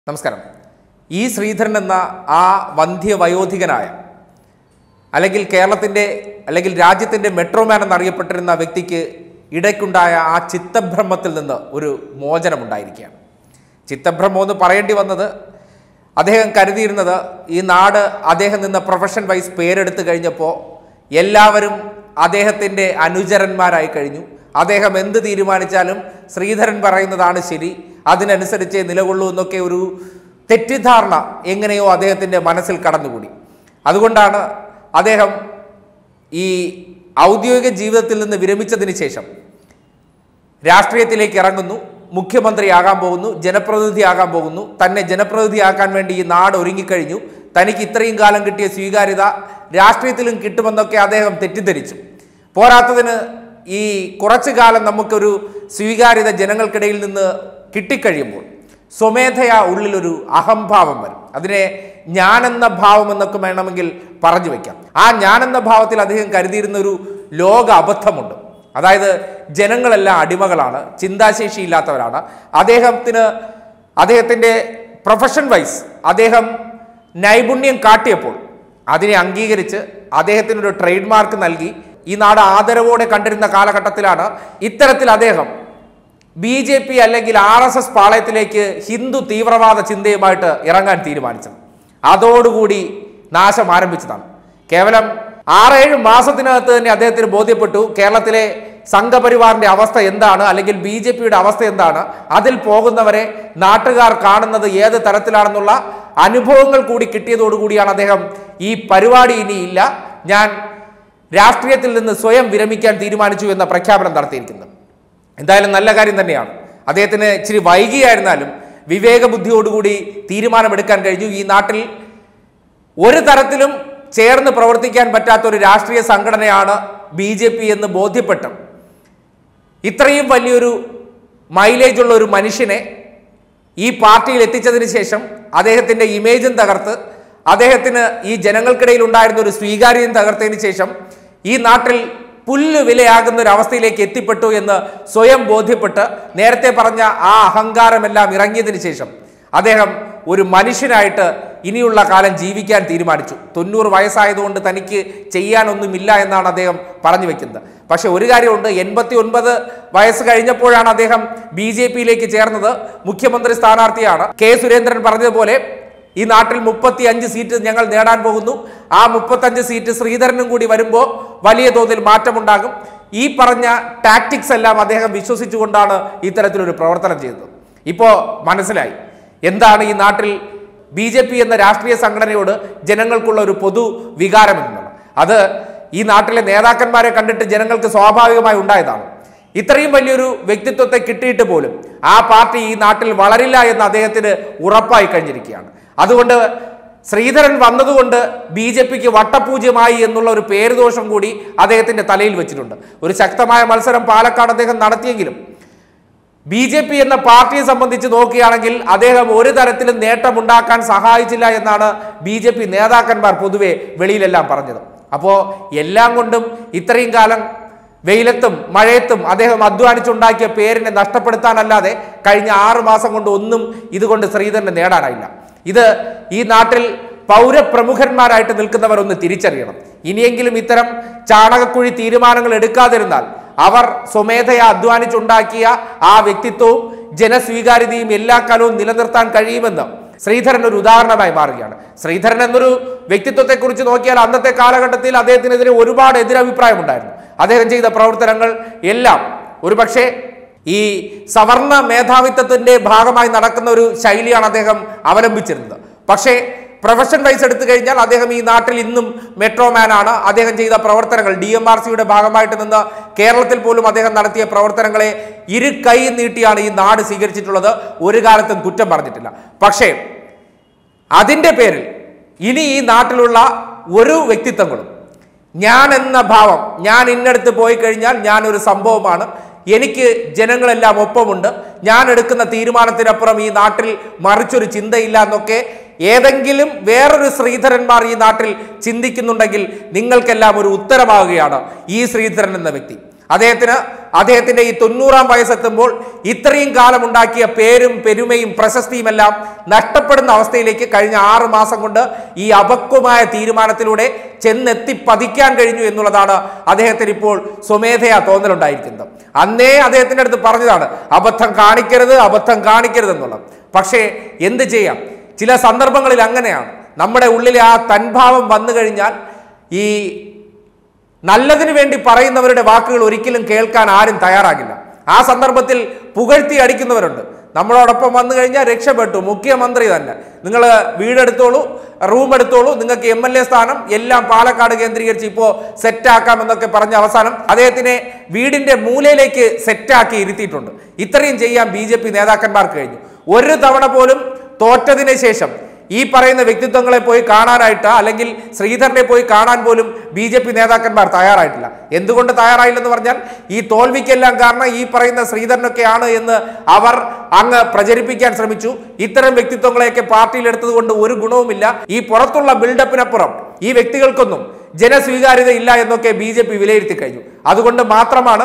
നമസ്കാരം ഈ ശ്രീധരൻ എന്ന ആ വന്ധ്യവയോധികനായ അല്ലെങ്കിൽ കേരളത്തിൻ്റെ അല്ലെങ്കിൽ രാജ്യത്തിൻ്റെ മെട്രോമാൻ എന്നറിയപ്പെട്ടിരുന്ന വ്യക്തിക്ക് ഇടയ്ക്കുണ്ടായ ആ ചിത്തഭ്രമത്തിൽ നിന്ന് ഒരു മോചനമുണ്ടായിരിക്കുകയാണ് ചിത്തഭ്രമം എന്ന് പറയേണ്ടി വന്നത് അദ്ദേഹം കരുതിയിരുന്നത് ഈ നാട് അദ്ദേഹം നിന്ന പ്രൊഫഷൻ വൈസ് പേരെടുത്ത് കഴിഞ്ഞപ്പോൾ എല്ലാവരും അദ്ദേഹത്തിൻ്റെ അനുചരന്മാരായി കഴിഞ്ഞു അദ്ദേഹം എന്ത് തീരുമാനിച്ചാലും ശ്രീധരൻ പറയുന്നതാണ് ശരി അതിനനുസരിച്ച് നിലകൊള്ളൂ എന്നൊക്കെ ഒരു തെറ്റിദ്ധാരണ എങ്ങനെയോ അദ്ദേഹത്തിൻ്റെ മനസ്സിൽ കടന്നുകൂടി അതുകൊണ്ടാണ് അദ്ദേഹം ഈ ഔദ്യോഗിക ജീവിതത്തിൽ നിന്ന് വിരമിച്ചതിന് ശേഷം രാഷ്ട്രീയത്തിലേക്ക് ഇറങ്ങുന്നു മുഖ്യമന്ത്രിയാകാൻ പോകുന്നു ജനപ്രതിനിധിയാകാൻ പോകുന്നു തന്നെ ജനപ്രതിനിധിയാക്കാൻ വേണ്ടി ഈ നാട് ഒരുങ്ങിക്കഴിഞ്ഞു തനിക്ക് ഇത്രയും കാലം കിട്ടിയ സ്വീകാര്യത രാഷ്ട്രീയത്തിലും കിട്ടുമെന്നൊക്കെ അദ്ദേഹം തെറ്റിദ്ധരിച്ചു പോരാത്തതിന് ഈ കുറച്ചു കാലം നമുക്കൊരു സ്വീകാര്യത ജനങ്ങൾക്കിടയിൽ നിന്ന് കിട്ടിക്കഴിയുമ്പോൾ സ്വമേധയാ ഉള്ളിലൊരു അഹംഭാവം വരും അതിനെ ഞാനെന്ന ഭാവം എന്നൊക്കെ വേണമെങ്കിൽ പറഞ്ഞു വയ്ക്കാം ആ ഞാനെന്ന ഭാവത്തിൽ അദ്ദേഹം കരുതിയിരുന്ന ഒരു ലോക അബദ്ധമുണ്ട് അതായത് ജനങ്ങളെല്ലാം അടിമകളാണ് ചിന്താശേഷി ഇല്ലാത്തവരാണ് അദ്ദേഹത്തിന് അദ്ദേഹത്തിൻ്റെ പ്രൊഫഷൻ വൈസ് അദ്ദേഹം നൈപുണ്യം കാട്ടിയപ്പോൾ അതിനെ അംഗീകരിച്ച് അദ്ദേഹത്തിനൊരു ട്രേഡ് മാർക്ക് നൽകി ഈ നാട് ആദരവോടെ കണ്ടിരുന്ന കാലഘട്ടത്തിലാണ് ഇത്തരത്തിൽ അദ്ദേഹം ബി ജെ പി അല്ലെങ്കിൽ ആർ എസ് എസ് പാളയത്തിലേക്ക് ഹിന്ദു തീവ്രവാദ ചിന്തയുമായിട്ട് ഇറങ്ങാൻ തീരുമാനിച്ചത് അതോടുകൂടി നാശം ആരംഭിച്ചതാണ് കേവലം ആറേഴ് മാസത്തിനകത്ത് തന്നെ അദ്ദേഹത്തിന് ബോധ്യപ്പെട്ടു കേരളത്തിലെ സംഘപരിവാറിന്റെ അവസ്ഥ എന്താണ് അല്ലെങ്കിൽ ബി ജെ പിയുടെ അവസ്ഥ എന്താണ് അതിൽ പോകുന്നവരെ നാട്ടുകാർ കാണുന്നത് ഏത് തരത്തിലാണെന്നുള്ള അനുഭവങ്ങൾ കൂടി കിട്ടിയതോടുകൂടിയാണ് അദ്ദേഹം ഈ പരിപാടി ഇനിയില്ല ഞാൻ രാഷ്ട്രീയത്തിൽ നിന്ന് സ്വയം വിരമിക്കാൻ തീരുമാനിച്ചു എന്ന പ്രഖ്യാപനം നടത്തിയിരിക്കുന്നത് എന്തായാലും നല്ല കാര്യം തന്നെയാണ് അദ്ദേഹത്തിന് ഇച്ചിരി വൈകിയായിരുന്നാലും വിവേകബുദ്ധിയോടുകൂടി തീരുമാനമെടുക്കാൻ കഴിഞ്ഞു ഈ നാട്ടിൽ ഒരു തരത്തിലും ചേർന്ന് പ്രവർത്തിക്കാൻ പറ്റാത്ത ഒരു രാഷ്ട്രീയ സംഘടനയാണ് ബി ജെ പി എന്ന് ബോധ്യപ്പെട്ടു ഇത്രയും വലിയൊരു മൈലേജ് ഉള്ള ഒരു മനുഷ്യനെ ഈ പാർട്ടിയിൽ എത്തിച്ചതിന് ശേഷം അദ്ദേഹത്തിൻ്റെ ഇമേജും തകർത്ത് അദ്ദേഹത്തിന് ഈ ജനങ്ങൾക്കിടയിൽ ഉണ്ടായിരുന്ന ഒരു സ്വീകാര്യതയും തകർത്തതിന് ശേഷം ഈ നാട്ടിൽ പുല്ല് വിലയാകുന്ന ഒരു അവസ്ഥയിലേക്ക് എത്തിപ്പെട്ടു എന്ന് സ്വയം ബോധ്യപ്പെട്ട് നേരത്തെ പറഞ്ഞ ആ അഹങ്കാരമെല്ലാം ഇറങ്ങിയതിന് ശേഷം അദ്ദേഹം ഒരു മനുഷ്യനായിട്ട് ഇനിയുള്ള കാലം ജീവിക്കാൻ തീരുമാനിച്ചു തൊണ്ണൂറ് വയസ്സായതുകൊണ്ട് തനിക്ക് ചെയ്യാനൊന്നുമില്ല എന്നാണ് അദ്ദേഹം പറഞ്ഞു വെക്കുന്നത് പക്ഷെ ഒരു കാര്യമുണ്ട് എൺപത്തി ഒൻപത് വയസ്സ് കഴിഞ്ഞപ്പോഴാണ് അദ്ദേഹം ബി ജെ പിയിലേക്ക് ചേർന്നത് മുഖ്യമന്ത്രി സ്ഥാനാർത്ഥിയാണ് കെ സുരേന്ദ്രൻ പറഞ്ഞതുപോലെ ഈ നാട്ടിൽ മുപ്പത്തി അഞ്ച് സീറ്റ് ഞങ്ങൾ നേടാൻ പോകുന്നു ആ മുപ്പത്തഞ്ച് സീറ്റ് ശ്രീധരനും കൂടി വരുമ്പോൾ വലിയ തോതിൽ മാറ്റമുണ്ടാകും ഈ പറഞ്ഞ ടാക്ടിക്സ് എല്ലാം അദ്ദേഹം വിശ്വസിച്ചുകൊണ്ടാണ് ഇത്തരത്തിലൊരു പ്രവർത്തനം ചെയ്തത് ഇപ്പോൾ മനസ്സിലായി എന്താണ് ഈ നാട്ടിൽ ബി ജെ പി എന്ന രാഷ്ട്രീയ സംഘടനയോട് ജനങ്ങൾക്കുള്ള ഒരു പൊതു വികാരം എന്നുള്ളത് അത് ഈ നാട്ടിലെ നേതാക്കന്മാരെ കണ്ടിട്ട് ജനങ്ങൾക്ക് സ്വാഭാവികമായി ഉണ്ടായതാണ് ഇത്രയും വലിയൊരു വ്യക്തിത്വത്തെ കിട്ടിയിട്ട് പോലും ആ പാർട്ടി ഈ നാട്ടിൽ വളരില്ല എന്ന് അദ്ദേഹത്തിന് ഉറപ്പായി കഴിഞ്ഞിരിക്കുകയാണ് അതുകൊണ്ട് ശ്രീധരൻ വന്നതുകൊണ്ട് ബി ജെ പിക്ക് വട്ടപൂജ്യമായി എന്നുള്ള ഒരു പേരുദോഷം കൂടി അദ്ദേഹത്തിന്റെ തലയിൽ വെച്ചിട്ടുണ്ട് ഒരു ശക്തമായ മത്സരം പാലക്കാട് അദ്ദേഹം നടത്തിയെങ്കിലും ബി ജെ പി എന്ന പാർട്ടിയെ സംബന്ധിച്ച് നോക്കുകയാണെങ്കിൽ അദ്ദേഹം ഒരു തരത്തിലും നേട്ടമുണ്ടാക്കാൻ സഹായിച്ചില്ല എന്നാണ് ബി ജെ പി നേതാക്കന്മാർ പൊതുവെ വെളിയിലെല്ലാം പറഞ്ഞത് അപ്പോൾ എല്ലാം കൊണ്ടും ഇത്രയും കാലം വെയിലത്തും മഴയത്തും അദ്ദേഹം അധ്വാനിച്ചുണ്ടാക്കിയ പേരിനെ നഷ്ടപ്പെടുത്താനല്ലാതെ കഴിഞ്ഞ ആറ് മാസം കൊണ്ട് ഒന്നും ഇതുകൊണ്ട് ശ്രീധരന് നേടാനായില്ല ഇത് ഈ നാട്ടിൽ പൗരപ്രമുഖന്മാരായിട്ട് നിൽക്കുന്നവർ ഒന്ന് തിരിച്ചറിയണം ഇനിയെങ്കിലും ഇത്തരം ചാണകക്കുഴി തീരുമാനങ്ങൾ എടുക്കാതിരുന്നാൽ അവർ സ്വമേധയാ അധ്വാനിച്ചുണ്ടാക്കിയ ആ വ്യക്തിത്വവും ജനസ്വീകാര്യതയും എല്ലാ കാലവും നിലനിർത്താൻ കഴിയുമെന്ന് ശ്രീധരൻ ഒരു ഉദാഹരണമായി മാറുകയാണ് ശ്രീധരൻ എന്നൊരു വ്യക്തിത്വത്തെക്കുറിച്ച് നോക്കിയാൽ അന്നത്തെ കാലഘട്ടത്തിൽ അദ്ദേഹത്തിനെതിരെ ഒരുപാട് എതിരഭിപ്രായമുണ്ടായിരുന്നു അദ്ദേഹം ചെയ്ത പ്രവർത്തനങ്ങൾ എല്ലാം ഒരുപക്ഷെ ഈ സവർണ മേധാവിത്വത്തിന്റെ ഭാഗമായി നടക്കുന്ന ഒരു ശൈലിയാണ് അദ്ദേഹം അവലംബിച്ചിരുന്നത് പക്ഷേ പ്രൊഫഷൻ വൈസ് എടുത്തു കഴിഞ്ഞാൽ അദ്ദേഹം ഈ നാട്ടിൽ ഇന്നും മെട്രോമാൻ ആണ് അദ്ദേഹം ചെയ്ത പ്രവർത്തനങ്ങൾ ഡി എം ആർ സിയുടെ ഭാഗമായിട്ട് നിന്ന് കേരളത്തിൽ പോലും അദ്ദേഹം നടത്തിയ പ്രവർത്തനങ്ങളെ ഇരു കൈ നീട്ടിയാണ് ഈ നാട് സ്വീകരിച്ചിട്ടുള്ളത് ഒരു കാലത്തും കുറ്റം പറഞ്ഞിട്ടില്ല പക്ഷേ അതിൻ്റെ പേരിൽ ഇനി ഈ നാട്ടിലുള്ള ഒരു വ്യക്തിത്വങ്ങളും ഞാൻ എന്ന ഭാവം ഞാൻ ഇന്നടുത്ത് പോയി കഴിഞ്ഞാൽ ഞാൻ ഒരു സംഭവമാണ് എനിക്ക് ജനങ്ങളെല്ലാം ഒപ്പമുണ്ട് ഞാൻ എടുക്കുന്ന തീരുമാനത്തിനപ്പുറം ഈ നാട്ടിൽ മറിച്ചൊരു ചിന്തയില്ല എന്നൊക്കെ ഏതെങ്കിലും വേറൊരു ശ്രീധരന്മാർ ഈ നാട്ടിൽ ചിന്തിക്കുന്നുണ്ടെങ്കിൽ നിങ്ങൾക്കെല്ലാം ഒരു ഉത്തരമാവുകയാണ് ഈ ശ്രീധരൻ എന്ന വ്യക്തി അദ്ദേഹത്തിന് അദ്ദേഹത്തിന്റെ ഈ തൊണ്ണൂറാം വയസ്സെത്തുമ്പോൾ ഇത്രയും കാലം ഉണ്ടാക്കിയ പേരും പെരുമയും പ്രശസ്തിയും എല്ലാം നഷ്ടപ്പെടുന്ന അവസ്ഥയിലേക്ക് കഴിഞ്ഞ ആറ് മാസം കൊണ്ട് ഈ അപക്വമായ തീരുമാനത്തിലൂടെ ചെന്നെത്തി പതിക്കാൻ കഴിഞ്ഞു എന്നുള്ളതാണ് അദ്ദേഹത്തിന് ഇപ്പോൾ സ്വമേധയാ തോന്നലുണ്ടായിരിക്കുന്നത് അന്നേ അദ്ദേഹത്തിന്റെ അടുത്ത് പറഞ്ഞതാണ് അബദ്ധം കാണിക്കരുത് അബദ്ധം കാണിക്കരുത് എന്നുള്ളത് പക്ഷേ എന്ത് ചെയ്യാം ചില സന്ദർഭങ്ങളിൽ അങ്ങനെയാണ് നമ്മുടെ ഉള്ളിലെ ആ തൻഭാവം വന്നു കഴിഞ്ഞാൽ ഈ നല്ലതിനു വേണ്ടി പറയുന്നവരുടെ വാക്കുകൾ ഒരിക്കലും കേൾക്കാൻ ആരും തയ്യാറാകില്ല ആ സന്ദർഭത്തിൽ പുകഴ്ത്തി അടിക്കുന്നവരുണ്ട് നമ്മളോടൊപ്പം വന്നു കഴിഞ്ഞാൽ രക്ഷപ്പെട്ടു മുഖ്യമന്ത്രി തന്നെ നിങ്ങൾ വീടെടുത്തോളൂ റൂം എടുത്തോളൂ നിങ്ങൾക്ക് എം എൽ എ സ്ഥാനം എല്ലാം പാലക്കാട് കേന്ദ്രീകരിച്ച് ഇപ്പോൾ സെറ്റാക്കാമെന്നൊക്കെ പറഞ്ഞ അവസാനം അദ്ദേഹത്തിനെ വീടിന്റെ മൂലയിലേക്ക് സെറ്റാക്കി ഇരുത്തിയിട്ടുണ്ട് ഇത്രയും ചെയ്യാൻ ബി ജെ പി നേതാക്കന്മാർക്ക് കഴിഞ്ഞു ഒരു തവണ പോലും തോറ്റതിന് ശേഷം ഈ പറയുന്ന വ്യക്തിത്വങ്ങളെ പോയി കാണാനായിട്ട് അല്ലെങ്കിൽ ശ്രീധരനെ പോയി കാണാൻ പോലും ബി ജെ പി നേതാക്കന്മാർ തയ്യാറായിട്ടില്ല എന്തുകൊണ്ട് തയ്യാറായില്ലെന്ന് പറഞ്ഞാൽ ഈ തോൽവിക്കെല്ലാം കാരണം ഈ പറയുന്ന ശ്രീധരനൊക്കെയാണ് എന്ന് അവർ അങ്ങ് പ്രചരിപ്പിക്കാൻ ശ്രമിച്ചു ഇത്തരം വ്യക്തിത്വങ്ങളെയൊക്കെ പാർട്ടിയിൽ എടുത്തത് കൊണ്ട് ഒരു ഗുണവുമില്ല ഈ പുറത്തുള്ള ബിൽഡപ്പിനപ്പുറം ഈ വ്യക്തികൾക്കൊന്നും ജനസ്വീകാര്യത ഇല്ല എന്നൊക്കെ ബി ജെ പി വിലയിരുത്തി കഴിഞ്ഞു അതുകൊണ്ട് മാത്രമാണ്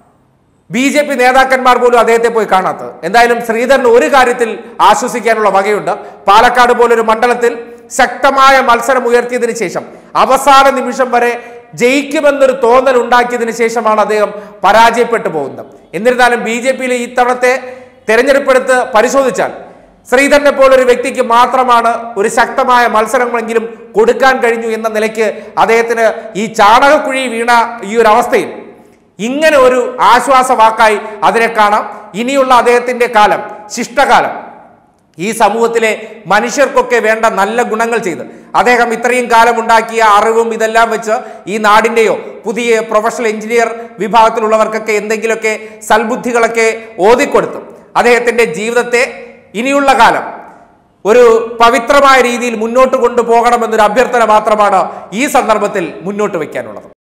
ബി ജെ പി നേതാക്കന്മാർ പോലും അദ്ദേഹത്തെ പോയി കാണാത്തത് എന്തായാലും ശ്രീധരന് ഒരു കാര്യത്തിൽ ആശ്വസിക്കാനുള്ള വകയുണ്ട് പാലക്കാട് പോലൊരു മണ്ഡലത്തിൽ ശക്തമായ മത്സരം ഉയർത്തിയതിനു ശേഷം അവസാന നിമിഷം വരെ ജയിക്കുമെന്നൊരു തോന്നൽ ഉണ്ടാക്കിയതിനു ശേഷമാണ് അദ്ദേഹം പരാജയപ്പെട്ടു പോകുന്നത് എന്നിരുന്നാലും ബി ജെ പിയിലെ ഇത്തവണത്തെ തെരഞ്ഞെടുപ്പെടുത്ത് പരിശോധിച്ചാൽ ശ്രീധരനെ പോലൊരു വ്യക്തിക്ക് മാത്രമാണ് ഒരു ശക്തമായ മത്സരങ്ങളെങ്കിലും കൊടുക്കാൻ കഴിഞ്ഞു എന്ന നിലയ്ക്ക് അദ്ദേഹത്തിന് ഈ ചാണകക്കുഴി വീണ ഈ ഒരു അവസ്ഥയിൽ ഇങ്ങനെ ഒരു ആശ്വാസ വാക്കായി അതിനെ കാണാം ഇനിയുള്ള അദ്ദേഹത്തിന്റെ കാലം ശിഷ്ടകാലം ഈ സമൂഹത്തിലെ മനുഷ്യർക്കൊക്കെ വേണ്ട നല്ല ഗുണങ്ങൾ ചെയ്ത് അദ്ദേഹം ഇത്രയും കാലം ഉണ്ടാക്കിയ അറിവും ഇതെല്ലാം വെച്ച് ഈ നാടിൻ്റെയോ പുതിയ പ്രൊഫഷണൽ എഞ്ചിനീയർ വിഭാഗത്തിലുള്ളവർക്കൊക്കെ എന്തെങ്കിലുമൊക്കെ സൽബുദ്ധികളൊക്കെ ഓതിക്കൊടുത്തു അദ്ദേഹത്തിന്റെ ജീവിതത്തെ ഇനിയുള്ള കാലം ഒരു പവിത്രമായ രീതിയിൽ മുന്നോട്ട് കൊണ്ടുപോകണമെന്നൊരു അഭ്യർത്ഥന മാത്രമാണ് ഈ സന്ദർഭത്തിൽ മുന്നോട്ട് വയ്ക്കാനുള്ളത്